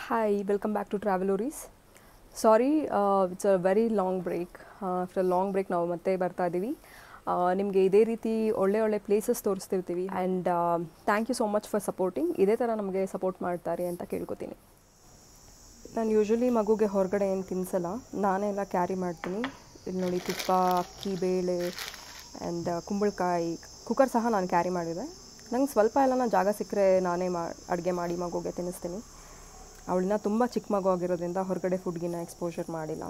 Hi, welcome back to Travelories. Sorry it's a very long break after long break ನಾವು ಮತ್ತೆ ಬರ್ತಾ ಇದ್ದೀವಿ ನಿಮಗೆ ಇದೇ ರೀತಿ ಒಳ್ಳೆ ಒಳ್ಳೆ ಪ್ಲೇಸಸ್ ತೋರಿಸ್ತಿರ್ತೀವಿ and thank you so much for supporting ಇದೇ ಥರ ನಮಗೆ ಸಪೋರ್ಟ್ ಮಾಡ್ತಾರೆ ಅಂತ ಕೇಳ್ಕೊತೀನಿ ನಾನು ಯೂಶ್ವಲಿ ಮಗುಗೆ ಹೊರಗಡೆ ಏನು ತಿನ್ಸಲ್ಲ ನಾನೇ ಎಲ್ಲ ಕ್ಯಾರಿ ಮಾಡ್ತೀನಿ ಇಲ್ಲಿ ನೋಡಿ ತುಪ್ಪ ಅಕ್ಕಿ ಬೇಳೆ ಆ್ಯಂಡ್ ಕುಂಬಳಕಾಯಿ ಕುಕ್ಕರ್ ಸಹ ನಾನು ಕ್ಯಾರಿ ಮಾಡಿದೆ ನಂಗೆ ಸ್ವಲ್ಪ ಎಲ್ಲ ನಾನು ಜಾಗ ಸಿಕ್ಕರೆ ನಾನೇ ಮಾ ಅಡುಗೆ ಮಾಡಿ ಮಗುಗೆ ತಿನ್ನಿಸ್ತೀನಿ ಅವಳನ್ನ ತುಂಬ ಚಿಕ್ಕ ಮಗು ಆಗಿರೋದ್ರಿಂದ ಹೊರಗಡೆ ಫುಡ್ಗಿನ ಎಕ್ಸ್ಪೋಜರ್ ಮಾಡಿಲ್ಲ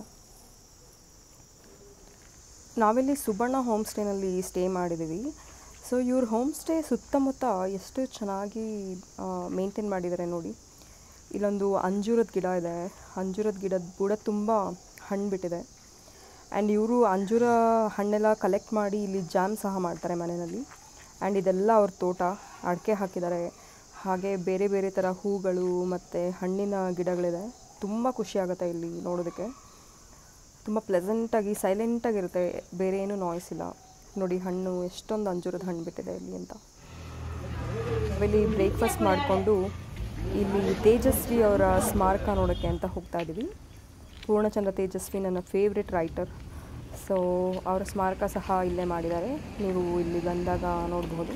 ನಾವಿಲ್ಲಿ ಸುಬರ್ಣ ಹೋಮ್ ಸ್ಟೇನಲ್ಲಿ ಸ್ಟೇ ಮಾಡಿದ್ದೀವಿ ಸೊ ಇವ್ರ ಹೋಮ್ ಸ್ಟೇ ಸುತ್ತಮುತ್ತ ಎಷ್ಟು ಚೆನ್ನಾಗಿ ಮೇಂಟೈನ್ ಮಾಡಿದ್ದಾರೆ ನೋಡಿ ಇಲ್ಲೊಂದು ಅಂಜೂರದ ಗಿಡ ಇದೆ ಅಂಜೂರದ ಗಿಡದ ಬುಡ ತುಂಬ ಹಣ್ಣು ಬಿಟ್ಟಿದೆ ಆ್ಯಂಡ್ ಇವರು ಅಂಜೂರ ಹಣ್ಣೆಲ್ಲ ಕಲೆಕ್ಟ್ ಮಾಡಿ ಇಲ್ಲಿ ಜಾಮ್ ಸಹ ಮಾಡ್ತಾರೆ ಮನೆಯಲ್ಲಿ ಆ್ಯಂಡ್ ಇದೆಲ್ಲ ಅವ್ರ ತೋಟ ಅಡಿಕೆ ಹಾಕಿದ್ದಾರೆ ಹಾಗೆ ಬೇರೆ ಬೇರೆ ಥರ ಹೂಗಳು ಮತ್ತು ಹಣ್ಣಿನ ಗಿಡಗಳಿದೆ ತುಂಬ ಖುಷಿ ಆಗುತ್ತೆ ಇಲ್ಲಿ ನೋಡೋದಕ್ಕೆ ತುಂಬ ಪ್ಲೆಸೆಂಟಾಗಿ ಸೈಲೆಂಟಾಗಿರುತ್ತೆ ಬೇರೆ ಏನೂ ನಾಯ್ಸ್ ಇಲ್ಲ ನೋಡಿ ಹಣ್ಣು ಎಷ್ಟೊಂದು ಅಂಜೂರದ ಹಣ್ಣು ಬಿಟ್ಟಿದೆ ಇಲ್ಲಿ ಅಂತ ನಾವಿಲ್ಲಿ ಬ್ರೇಕ್ಫಾಸ್ಟ್ ಮಾಡಿಕೊಂಡು ಇಲ್ಲಿ ತೇಜಸ್ವಿ ಅವರ ಸ್ಮಾರಕ ನೋಡೋಕ್ಕೆ ಅಂತ ಹೋಗ್ತಾ ಇದ್ದೀವಿ ಪೂರ್ಣಚಂದ್ರ ತೇಜಸ್ವಿ ನನ್ನ ಫೇವ್ರೆಟ್ ರೈಟರ್ ಸೊ ಅವರ ಸ್ಮಾರಕ ಸಹ ಇಲ್ಲೇ ಮಾಡಿದ್ದಾರೆ ನೀವು ಇಲ್ಲಿ ಬಂದಾಗ ನೋಡಬಹುದು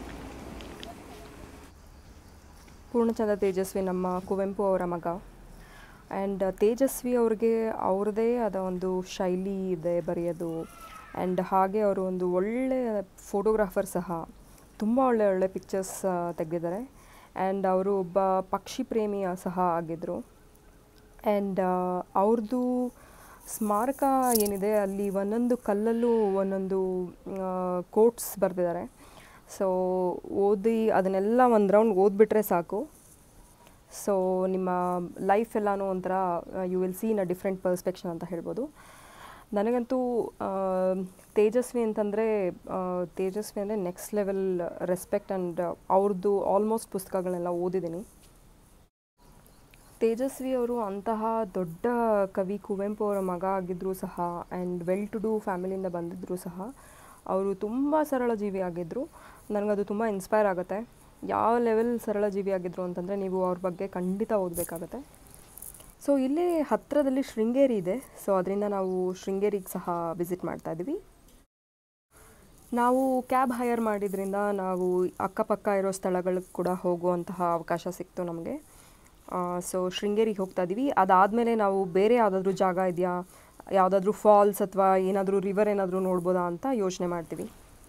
ಪೂರ್ಣಚಂದ್ರ ತೇಜಸ್ವಿ ನಮ್ಮ ಕುವೆಂಪು ಅವರ ಮಗ ಆ್ಯಂಡ್ ತೇಜಸ್ವಿ ಅವ್ರಿಗೆ ಅವ್ರದ್ದೇ ಆದ ಒಂದು ಶೈಲಿ ಇದೆ ಬರೆಯೋದು ಆ್ಯಂಡ್ ಹಾಗೆ ಅವರು ಒಂದು ಒಳ್ಳೆಯ ಫೋಟೋಗ್ರಾಫರ್ ಸಹ ತುಂಬ ಒಳ್ಳೆ ಒಳ್ಳೆ ಪಿಕ್ಚರ್ಸ್ ತೆಗೆದಿದ್ದಾರೆ ಆ್ಯಂಡ್ ಅವರು ಒಬ್ಬ ಪಕ್ಷಿ ಪ್ರೇಮಿ ಸಹ ಆಗಿದ್ದರು ಆ್ಯಂಡ್ ಅವ್ರದ್ದು ಸ್ಮಾರಕ ಏನಿದೆ ಅಲ್ಲಿ ಒಂದೊಂದು ಕಲ್ಲಲ್ಲೂ ಒಂದೊಂದು ಕೋಟ್ಸ್ ಬರೆದಿದ್ದಾರೆ ಸೊ ಓದಿ ಅದನ್ನೆಲ್ಲ ಒಂದು ರೌಂಡ್ ಓದ್ಬಿಟ್ರೆ ಸಾಕು ಸೊ ನಿಮ್ಮ ಲೈಫ್ ಎಲ್ಲನೂ ಒಂಥರ you will see in a different perspective ಅಂತ ಹೇಳ್ಬೋದು ನನಗಂತೂ ತೇಜಸ್ವಿ ಅಂತಂದರೆ ತೇಜಸ್ವಿ ಅಂದರೆ ನೆಕ್ಸ್ಟ್ ಲೆವೆಲ್ ರೆಸ್ಪೆಕ್ಟ್ ಆ್ಯಂಡ್ ಅವ್ರದ್ದು ಆಲ್ಮೋಸ್ಟ್ ಪುಸ್ತಕಗಳನ್ನೆಲ್ಲ ಓದಿದ್ದೀನಿ ತೇಜಸ್ವಿ ಅವರು ಅಂತಹ ದೊಡ್ಡ ಕವಿ ಕುವೆಂಪು ಅವರ ಮಗ ಆಗಿದ್ದರೂ ಸಹ ಆ್ಯಂಡ್ ವೆಲ್ ಟು ಡೂ ಫ್ಯಾಮಿಲಿಯಿಂದ ಬಂದಿದ್ದರೂ ಸಹ ಅವರು ತುಂಬ ಸರಳ ಜೀವಿ ಆಗಿದ್ದರು ನನಗದು ತುಂಬ ಇನ್ಸ್ಪೈರ್ ಆಗುತ್ತೆ ಯಾವ ಲೆವೆಲ್ ಸರಳ ಜೀವಿ ಆಗಿದ್ದರು ಅಂತಂದರೆ ನೀವು ಅವ್ರ ಬಗ್ಗೆ ಖಂಡಿತ ಓದಬೇಕಾಗತ್ತೆ ಸೊ ಇಲ್ಲೇ ಹತ್ತಿರದಲ್ಲಿ ಶೃಂಗೇರಿ ಇದೆ ಸೊ ಅದರಿಂದ ನಾವು ಶೃಂಗೇರಿಗೆ ಸಹ ವಿಸಿಟ್ ಮಾಡ್ತಾ ಇದ್ದೀವಿ ನಾವು ಕ್ಯಾಬ್ ಹೈಯರ್ ಮಾಡಿದ್ರಿಂದ ನಾವು ಅಕ್ಕಪಕ್ಕ ಇರೋ ಸ್ಥಳಗಳಿಗೆ ಕೂಡ ಹೋಗುವಂತಹ ಅವಕಾಶ ಸಿಕ್ತು ನಮಗೆ ಸೊ ಶೃಂಗೇರಿಗೆ ಹೋಗ್ತಾ ಇದ್ದೀವಿ ಅದಾದಮೇಲೆ ನಾವು ಬೇರೆ ಯಾವುದಾದ್ರೂ ಜಾಗ ಇದೆಯಾ ಯಾವುದಾದ್ರೂ ಫಾಲ್ಸ್ ಅಥವಾ ಏನಾದರೂ ರಿವರ್ ಏನಾದರೂ ನೋಡ್ಬೋದಾ ಅಂತ ಯೋಚನೆ ಮಾಡ್ತೀವಿ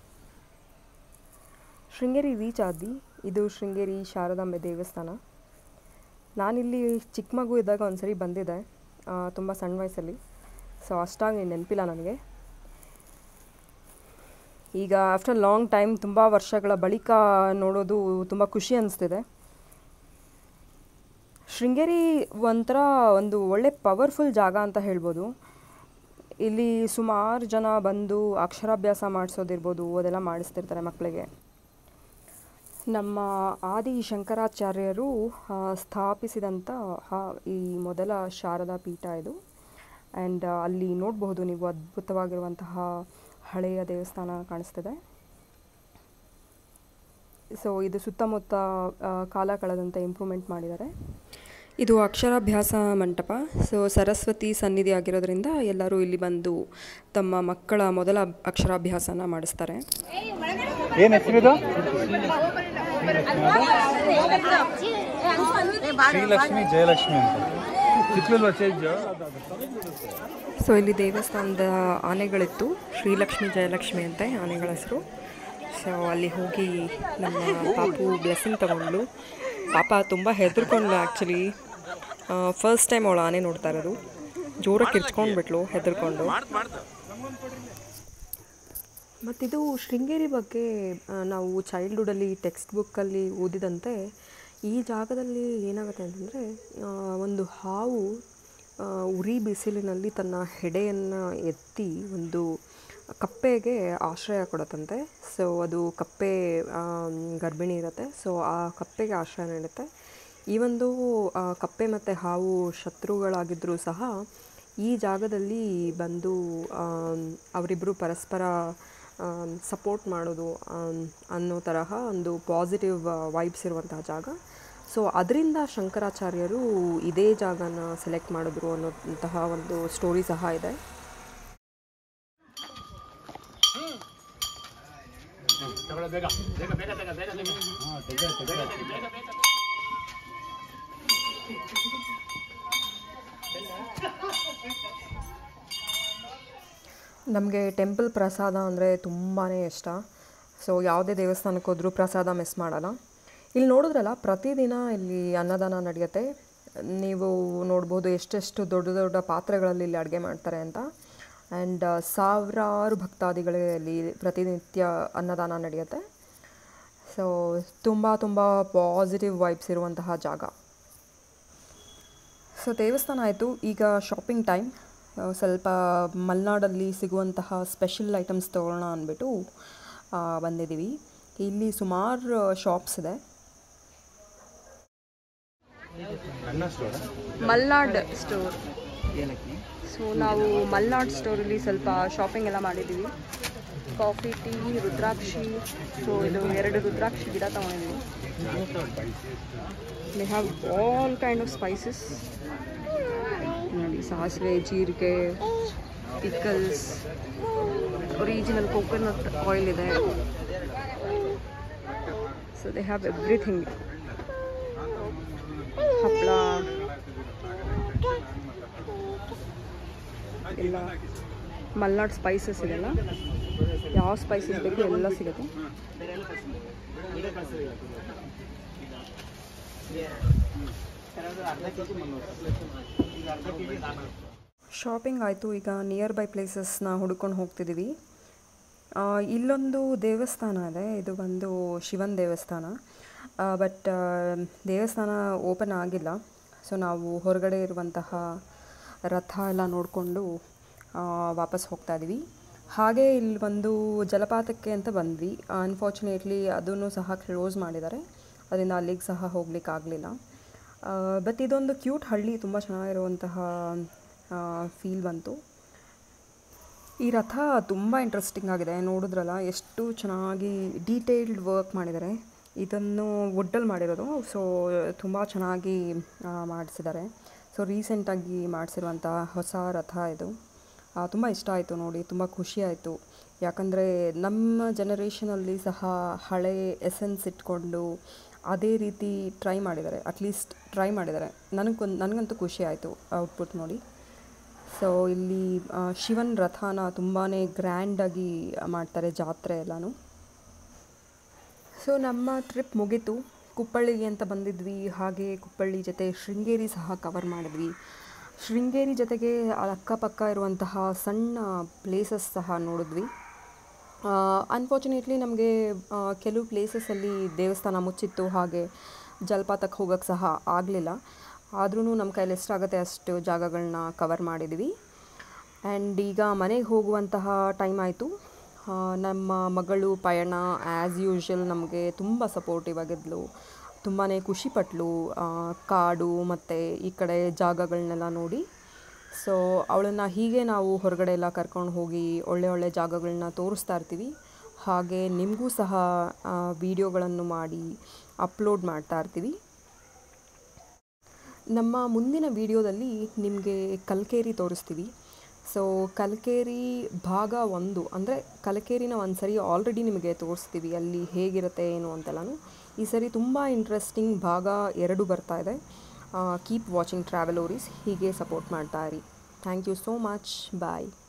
ಶೃಂಗೇರಿ ರೀಚ್ ಆದ್ವಿ ಇದು ಶೃಂಗೇರಿ ಶಾರದಾಂಬೆ ದೇವಸ್ಥಾನ ನಾನಿಲ್ಲಿ ಚಿಕ್ಕ ಮಗು ಇದ್ದಾಗ ಒಂದು ಸರಿ ಬಂದಿದ್ದೆ ತುಂಬ ಸಣ್ಣ ವಯಸ್ಸಲ್ಲಿ ಸೊ ಅಷ್ಟಾಗಿ ನೆನಪಿಲ್ಲ ನನಗೆ ಈಗ ಆಫ್ಟರ್ ಲಾಂಗ್ ಟೈಮ್ ತುಂಬ ವರ್ಷಗಳ ಬಳಿಕ ನೋಡೋದು ತುಂಬ ಖುಷಿ ಅನಿಸ್ತಿದೆ ಶೃಂಗೇರಿ ಒಂಥರ ಒಂದು ಒಳ್ಳೆ ಪವರ್ಫುಲ್ ಜಾಗ ಅಂತ ಹೇಳ್ಬೋದು ಇಲ್ಲಿ ಸುಮಾರು ಜನ ಬಂದು ಅಕ್ಷರಾಭ್ಯಾಸ ಮಾಡಿಸೋದಿರ್ಬೋದು ಅದೆಲ್ಲ ಮಾಡಿಸ್ತಿರ್ತಾರೆ ಮಕ್ಕಳಿಗೆ ನಮ್ಮ ಆದಿ ಶಂಕರಾಚಾರ್ಯರು ಸ್ಥಾಪಿಸಿದಂಥ ಈ ಮೊದಲ ಶಾರದಾ ಪೀಠ ಇದು ಆ್ಯಂಡ್ ಅಲ್ಲಿ ನೋಡಬಹುದು ನೀವು ಅದ್ಭುತವಾಗಿರುವಂತಹ ಹಳೆಯ ದೇವಸ್ಥಾನ ಕಾಣಿಸ್ತಿದೆ ಸೊ ಇದು ಸುತ್ತಮುತ್ತ ಕಾಲ ಕಳೆದಂತೆ ಇಂಪ್ರೂವ್ಮೆಂಟ್ ಮಾಡಿದ್ದಾರೆ ಇದು ಅಕ್ಷರಾಭ್ಯಾಸ ಮಂಟಪ ಸೊ ಸರಸ್ವತಿ ಸನ್ನಿಧಿ ಆಗಿರೋದ್ರಿಂದ ಎಲ್ಲರೂ ಇಲ್ಲಿ ಬಂದು ತಮ್ಮ ಮಕ್ಕಳ ಮೊದಲ ಅಕ್ಷರಾಭ್ಯಾಸನ ಮಾಡಿಸ್ತಾರೆ ಏನ್ ಹೆಸರಿದು ಶ್ರೀಲಕ್ಷ್ಮಿ ಜಯಲಕ್ಷ್ಮಿ ಅಂತ ಚಿಕ್ಕಲೂರು ಚೇಂಜ್ ಸೊ ಇಲ್ಲಿ ದೇವಸ್ಥಾನದ ಆನೆಗಳಿತ್ತು ಶ್ರೀಲಕ್ಷ್ಮಿ ಜಯಲಕ್ಷ್ಮಿ ಅಂತೆ ಆನೆಗಳ ಹೆಸರು ಸೊ ಅಲ್ಲಿ ಹೋಗಿ ನಮ್ಮ ಪಾಪು ಬ್ಲೆಸ್ಸಿಂಗ್ ತಗೊಂಡ್ಲು ಪಾಪ ತುಂಬ ಹೆದರ್ಕೊಂಡ್ಲು ಆ್ಯಕ್ಚುಲಿ ಫಸ್ಟ್ ಟೈಮ್ ಅವಳು ಆನೆ ನೋಡ್ತಾ ಇರೋದು ಜೋರಾಗಿ ಕಿರ್ಚ್ಕೊಂಡ್ಬಿಟ್ಲು ಹೆದರ್ಕೊಂಡು ಮತ್ತಿದು ಶೃಂಗೇರಿ ಬಗ್ಗೆ ನಾವು ಚೈಲ್ಡ್ಹುಡಲ್ಲಿ ಟೆಕ್ಸ್ಟ್ ಬುಕ್ಕಲ್ಲಿ ಓದಿದಂತೆ ಈ ಜಾಗದಲ್ಲಿ ಏನಾಗುತ್ತೆ ಅಂತಂದರೆ ಒಂದು ಹಾವು ಉರಿ ಬಿಸಿಲಿನಲ್ಲಿ ತನ್ನ ಹೆಡೆಯನ್ನು ಎತ್ತಿ ಒಂದು ಕಪ್ಪೆಗೆ ಆಶ್ರಯ ಕೊಡುತ್ತಂತೆ ಸೊ ಅದು ಕಪ್ಪೆ ಗರ್ಭಿಣಿ ಇರುತ್ತೆ ಸೊ ಆ ಕಪ್ಪೆಗೆ ಆಶ್ರಯ ನೀಡುತ್ತೆ ಈ ಒಂದು ಕಪ್ಪೆ ಮತ್ತು ಹಾವು ಶತ್ರುಗಳಾಗಿದ್ದರೂ ಸಹ ಈ ಜಾಗದಲ್ಲಿ ಬಂದು ಅವರಿಬ್ಬರು ಪರಸ್ಪರ ಸಪೋರ್ಟ್ ಮಾಡೋದು ಅನ್ನೋ ತರಹ ಒಂದು ಪಾಸಿಟಿವ್ ವೈಬ್ಸ್ ಇರುವಂತಹ ಜಾಗ ಸೊ ಅದರಿಂದ ಶಂಕರಾಚಾರ್ಯರು ಇದೇ ಜಾಗನ ಸೆಲೆಕ್ಟ್ ಮಾಡಿದ್ರು ಅನ್ನೋಂತಹ ಒಂದು ಸ್ಟೋರಿ ಸಹ ಇದೆ ನಮಗೆ ಟೆಂಪಲ್ ಪ್ರಸಾದ ಅಂದರೆ ತುಂಬಾ ಇಷ್ಟ ಸೊ ಯಾವುದೇ ದೇವಸ್ಥಾನಕ್ಕೆ ಹೋದರೂ ಪ್ರಸಾದ ಮಿಸ್ ಮಾಡಲ್ಲ ಇಲ್ಲಿ ನೋಡಿದ್ರಲ್ಲ ಪ್ರತಿದಿನ ಇಲ್ಲಿ ಅನ್ನದಾನ ನಡೆಯುತ್ತೆ ನೀವು ನೋಡ್ಬೋದು ಎಷ್ಟೆಷ್ಟು ದೊಡ್ಡ ದೊಡ್ಡ ಪಾತ್ರೆಗಳಲ್ಲಿ ಇಲ್ಲಿ ಅಡುಗೆ ಮಾಡ್ತಾರೆ ಅಂತ ಆ್ಯಂಡ್ ಸಾವಿರಾರು ಭಕ್ತಾದಿಗಳೇ ಇಲ್ಲಿ ಪ್ರತಿನಿತ್ಯ ಅನ್ನದಾನ ನಡೆಯುತ್ತೆ ಸೊ ತುಂಬ ತುಂಬ ಪಾಸಿಟಿವ್ ವೈಬ್ಸ್ ಇರುವಂತಹ ಜಾಗ ಸೊ ದೇವಸ್ಥಾನ ಆಯಿತು ಈಗ ಶಾಪಿಂಗ್ ಟೈಮ್ ಸ್ವಲ್ಪ ಮಲೆನಾಡಲ್ಲಿ ಸಿಗುವಂತಹ ಸ್ಪೆಷಲ್ ಐಟಮ್ಸ್ ತೊಗೊಳ್ಳೋಣ ಅಂದ್ಬಿಟ್ಟು ಆ, ಬಂದಿದ್ದೀವಿ ಇಲ್ಲಿ ಸುಮಾರು ಶಾಪ್ಸ್ ಇದೆ ಅನ್ನ ಸ್ಟೋರ ಮಲ್ನಾಡ್ ಸ್ಟೋರ್ ಸೊ ನಾವು ಮಲ್ನಾಡ್ ಸ್ಟೋರಲ್ಲಿ ಸ್ವಲ್ಪ ಶಾಪಿಂಗ್ ಎಲ್ಲ ಮಾಡಿದ್ದೀವಿ ಕಾಫಿ ಟೀ ರುದ್ರಾಕ್ಷಿ ಸೊ ಇದು ಎರಡು ರುದ್ರಾಕ್ಷಿ ಗಿಡ ತೊಗೊಂಡಿದ್ದೀವಿ they have all kind of spices ನೋಡಿ ಸಾಸಿವೆ ಜೀರಿಗೆ ಪಿಕಲ್ಸ್ ಒರಿಜಿನಲ್ ಕೋಕೋನಟ್ ಆಯಿಲ್ ಇದೆ ಸೊ ದೇ ಹ್ಯಾವ್ ಎವ್ರಿಥಿಂಗ್ ಹಪ್ಪಳ ಎಲ್ಲ ಮಲ್ನಾಡ್ ಸ್ಪೈಸಸ್ ಇದೆಲ್ಲ ಯಾವ ಸ್ಪೈಸಸ್ ಬೇಕು ಎಲ್ಲ ಸಿಗುತ್ತೆ ಶಾಪಿಂಗ್ ಆಯಿತು ಈಗ ನಿಯರ್ ಬೈ ಪ್ಲೇಸಸ್ನ ಹುಡ್ಕೊಂಡು ಹೋಗ್ತಿದ್ದೀವಿ ಆ, ಇಲ್ಲೊಂದು ದೇವಸ್ಥಾನ ಇದೆ ಇದು ಬಂದು ಶಿವನ ದೇವಸ್ಥಾನ ಬಟ್ ದೇವಸ್ಥಾನ ಓಪನ್ ಆಗಿಲ್ಲ ಸೊ ನಾವು ಹೊರಗಡೆ ಇರುವಂತಹ ರಥ ಎಲ್ಲ ನೋಡಿಕೊಂಡು ವಾಪಸ್ ಹೋಗ್ತಾ ಇದ್ದೀವಿ ಹಾಗೆ ಇಲ್ಲಿ ಒಂದು ಜಲಪಾತಕ್ಕೆ ಅಂತ ಬಂದ್ವಿ ಅನ್ಫಾರ್ಚುನೇಟ್ಲಿ ಅದನ್ನು ಸಹ ಕ್ಲೋಸ್ ಮಾಡಿದ್ದಾರೆ ಅದರಿಂದ ಅಲ್ಲಿಗೆ ಸಹ ಹೋಗ್ಲಿಕ್ಕೆ ಆಗಲಿಲ್ಲ ಬಟ್ ಇದೊಂದು ಕ್ಯೂಟ್ ಹಳ್ಳಿ ತುಂಬ ಚೆನ್ನಾಗಿರುವಂತಹ ಫೀಲ್ ಬಂತು ಈ ರಥ ತುಂಬ ಇಂಟ್ರೆಸ್ಟಿಂಗ್ ಆಗಿದೆ ನೋಡಿದ್ರಲ್ಲ ಎಷ್ಟು ಚೆನ್ನಾಗಿ ಡೀಟೇಲ್ಡ್ ವರ್ಕ್ ಮಾಡಿದ್ದಾರೆ ಇದನ್ನು ವುಡ್ಡಲ್ಲಿ ಮಾಡಿರೋದು ಸೊ ತುಂಬ ಚೆನ್ನಾಗಿ ಮಾಡಿಸಿದ್ದಾರೆ ಸೊ ರೀಸೆಂಟಾಗಿ ಮಾಡಿಸಿರುವಂಥ ಹೊಸ ರಥ ಇದು ತುಂಬ ಇಷ್ಟ ಆಯಿತು ನೋಡಿ ತುಂಬ ಖುಷಿ ಆಯಿತು ಯಾಕಂದರೆ ನಮ್ಮ ಜನರೇಷನಲ್ಲಿ ಸಹ ಹಳೆ ಎಸೆನ್ಸ್ ಇಟ್ಕೊಂಡು ಅದೇ ರೀತಿ ಟ್ರೈ ಮಾಡಿದ್ದಾರೆ ಅಟ್ಲೀಸ್ಟ್ ಟ್ರೈ ಮಾಡಿದ್ದಾರೆ ನನಗೊಂದು ನನಗಂತೂ ಖುಷಿ ಆಯಿತು ಔಟ್ಪುಟ್ ನೋಡಿ ಸೊ ಇಲ್ಲಿ ಆ, ಶಿವನ್ ರಥನ ತುಂಬಾ ಗ್ರ್ಯಾಂಡಾಗಿ ಮಾಡ್ತಾರೆ ಜಾತ್ರೆ ಎಲ್ಲನೂ ಸೊ ನಮ್ಮ ಟ್ರಿಪ್ ಮುಗೀತು ಕುಪ್ಪಳ್ಳಿಗೆ ಅಂತ ಬಂದಿದ್ವಿ ಹಾಗೆ ಕುಪ್ಪಳ್ಳಿ ಜೊತೆ ಶೃಂಗೇರಿ ಸಹ ಕವರ್ ಮಾಡಿದ್ವಿ ಶೃಂಗೇರಿ ಜೊತೆಗೆ ಅಕ್ಕಪಕ್ಕ ಇರುವಂತಹ ಸಣ್ಣ ಪ್ಲೇಸಸ್ ಸಹ ನೋಡಿದ್ವಿ ಅನ್ಫಾರ್ಚುನೇಟ್ಲಿ ನಮಗೆ ಕೆಲವು ಪ್ಲೇಸಸಲ್ಲಿ ದೇವಸ್ಥಾನ ಮುಚ್ಚಿತ್ತು ಹಾಗೆ ಜಲಪಾತಕ್ಕೆ ಹೋಗೋಕ್ಕೆ ಸಹ ಆಗಲಿಲ್ಲ ಆದ್ರೂ ನಮ್ಮ ಕೈಲಿ ಎಷ್ಟಾಗುತ್ತೆ ಅಷ್ಟು ಜಾಗಗಳನ್ನ ಕವರ್ ಮಾಡಿದ್ವಿ ಆ್ಯಂಡ್ ಈಗ ಮನೆಗೆ ಹೋಗುವಂತಹ ಟೈಮ್ ಆಯಿತು ನಮ್ಮ ಮಗಳು ಪಯಣ ಆ್ಯಸ್ ಯೂಶ್ವಲ್ ನಮಗೆ ತುಂಬ ಸಪೋರ್ಟಿವ್ ಆಗಿದ್ಲು ತುಂಬಾ ಖುಷಿಪಟ್ಲು ಆ, ಕಾಡು ಮತ್ತು ಈ ಕಡೆ ಜಾಗಗಳನ್ನೆಲ್ಲ ನೋಡಿ ಸೊ ಅವಳನ್ನು ಹೀಗೆ ನಾವು ಹೊರಗಡೆ ಎಲ್ಲ ಕರ್ಕೊಂಡು ಹೋಗಿ ಒಳ್ಳೆ ಒಳ್ಳೆ ಜಾಗಗಳನ್ನ ತೋರಿಸ್ತಾ ಇರ್ತೀವಿ ಹಾಗೆ ನಿಮಗೂ ಸಹ ವಿಡಿಯೋಗಳನ್ನು ಮಾಡಿ ಅಪ್ಲೋಡ್ ಮಾಡ್ತಾ ಇರ್ತೀವಿ ನಮ್ಮ ಮುಂದಿನ ವಿಡಿಯೋದಲ್ಲಿ ನಿಮಗೆ ಕಲ್ಕೇರಿ ತೋರಿಸ್ತೀವಿ ಸೊ ಕಲ್ಕೇರಿ ಭಾಗ ಒಂದು ಅಂದರೆ ಕಲ್ಕೇರಿನ ಒಂದು ಸರಿ ಆಲ್ರೆಡಿ ನಿಮಗೆ ತೋರಿಸ್ತೀವಿ ಅಲ್ಲಿ ಹೇಗಿರುತ್ತೆ ಏನು ಅಂತೆಲ್ಲನೂ ಈ ಸರಿ ತುಂಬ ಇಂಟ್ರೆಸ್ಟಿಂಗ್ ಭಾಗ ಎರಡು ಬರ್ತಾ ಇದೆ ಕೀಪ್ ವಾಚಿಂಗ್ ಟ್ರಾವೆಲ್ ಓರೀಸ್ ಹೀಗೆ ಸಪೋರ್ಟ್ ಮಾಡ್ತಾ ಇರಿ thank you so much bye